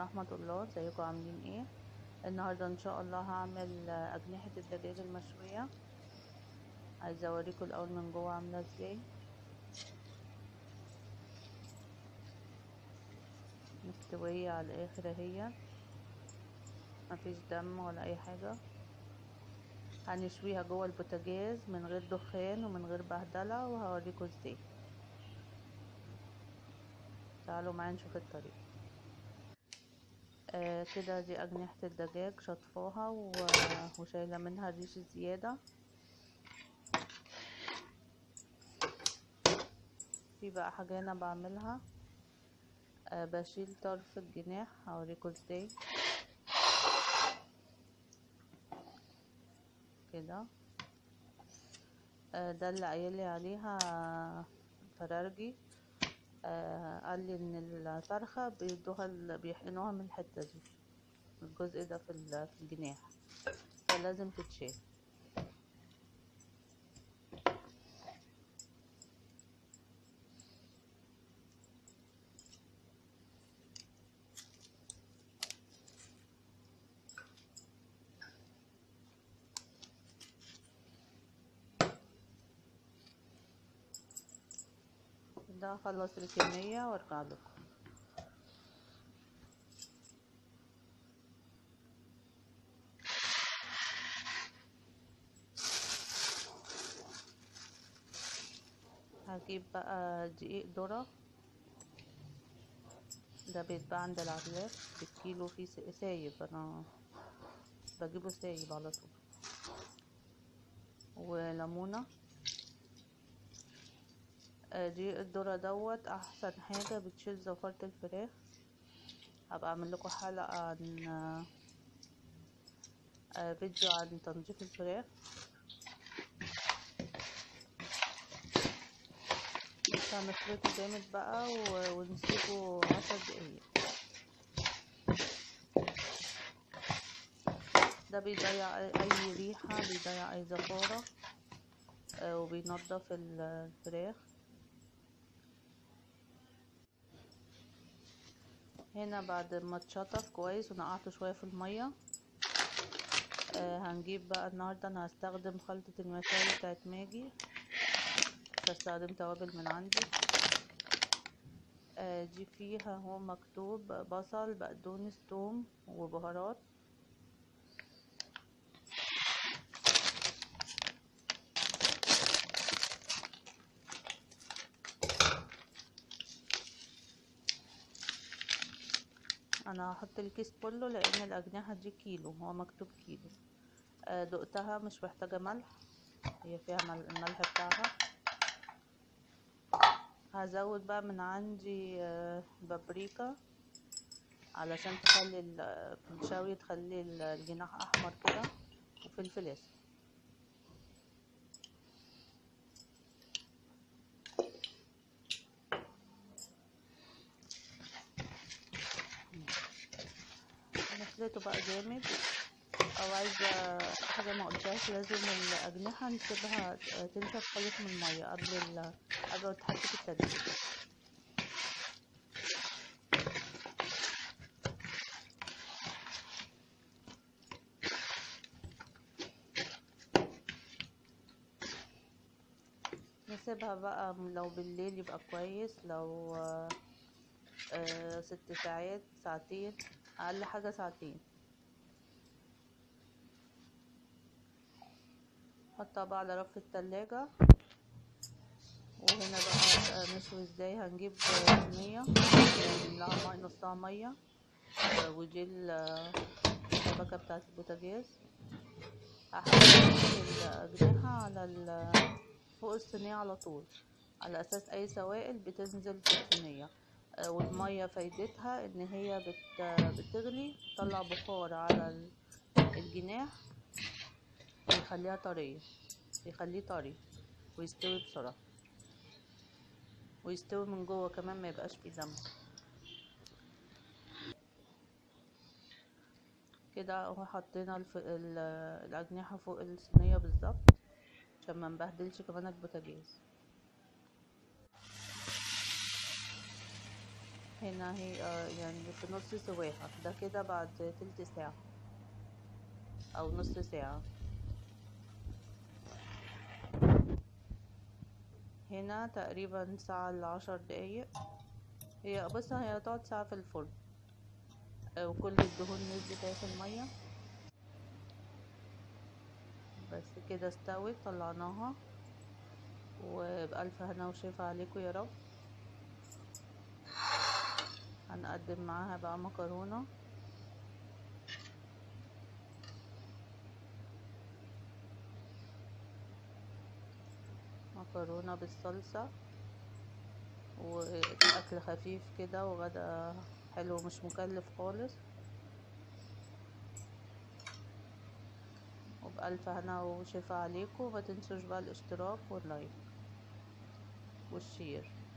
ورحمة الله ازيكم عاملين ايه النهاردة ان شاء الله هعمل اجنحة الدجاج المشوية عايزة اوريكم الاول من جوه عاملة ازاي مستوية على الاخر اهي مفيش دم ولا اي حاجة هنشويها جوه البوتاجاز من غير دخان ومن غير بهدلة وهوريكم ازاي تعالوا معايا نشوف الطريقة آه كده دي أجنحة الدجاج شطفاها و... وشايلة منها الريش الزيادة في بقى حاجة أنا بعملها آه بشيل طرف الجناح هوريكم ازاي كده آه ده اللي قايلي عليها فرارجي آه قال لي ان الفرخة بيدوها بيحقنوها من الحتة دي الجزء ده في في الجناح فلازم تتشال ده اخلص الكمية وارجع لكم هجيب بقى دقيق ذرة ده بيتباع عند العلاف بالكيلو فيه سايب انا بجيبه سايب على طول وليمونه دي الذرة دوت احسن حاجة بتشيل زفارة الفراخ هبقى اعمل لكم حلقة عن فيديو عن تنظيف الفراخ هنخلطه جامد بقى ونسيبه عشر دقايق ده بيضيع اي ريحة بيضيع اي زفارة وبينضف الفراخ هنا بعد ما اتشطف كويس ونقعته شويه في الميه آه هنجيب بقى النهارده انا هستخدم خلطه المشاوي بتاعت ماجي هستخدم توابل من عندي آه دي فيها هو مكتوب بصل بقدونس توم وبهارات انا هحط الكيس كله لان الاجنحه دي كيلو هو مكتوب كيلو آه دقتها مش محتاجه ملح هي فيها الملح بتاعها هزود بقى من عندي آه بابريكا علشان تخلي المشاوي تخلي الجناح احمر كده وفلفل اسود نخلطه بقى جامد او عايزه حاجه ما قلتهاش لازم الاجنحه نسيبها تنشف خالص من الميه قبل ال قبل ما تتحط في التلاجة نسيبها بقى لو بالليل يبقى كويس لو آه ست ساعات ساعتين اقل حاجه ساعتين حطها بقى على رف التلاجة وهنا بقى نشوي ازاي هنجيب صينية نملاها مية نصها مية ودي الشبكة بتاعت البوتاجاز هحط الأجنحة على فوق الصينية على طول على أساس أي سوائل بتنزل في الصينية والمية فايدتها ان هي بت بتغلي تطلع بخار على الجناح ويخليها طرية يخليه طري ويستوي بسرعة ويستوي من جوه كمان ما يبقاش فيه دم كده اهو حطينا الف... الاجنحة فوق الصينية بالظبط عشان ما نبهدلش كمان البوتاجاز هنا هي آه، يعني في نص سواها ده كده بعد تلت ساعة او نص ساعة هنا تقريبا ساعة لعشر دقايق هي بص هي هتقعد ساعة في الفرن آه، وكل الدهون نزلت اهي في المية بس كده استوت طلعناها وبألف هنا وشفا عليكم يا رب هنقدم معاها بقى مكرونة مكرونة بالصلصة وأكل خفيف كده وغدا حلو مش مكلف خالص وبألف هنا وشفا عليكم ما تنسوش بقى الاشتراك واللايك والشير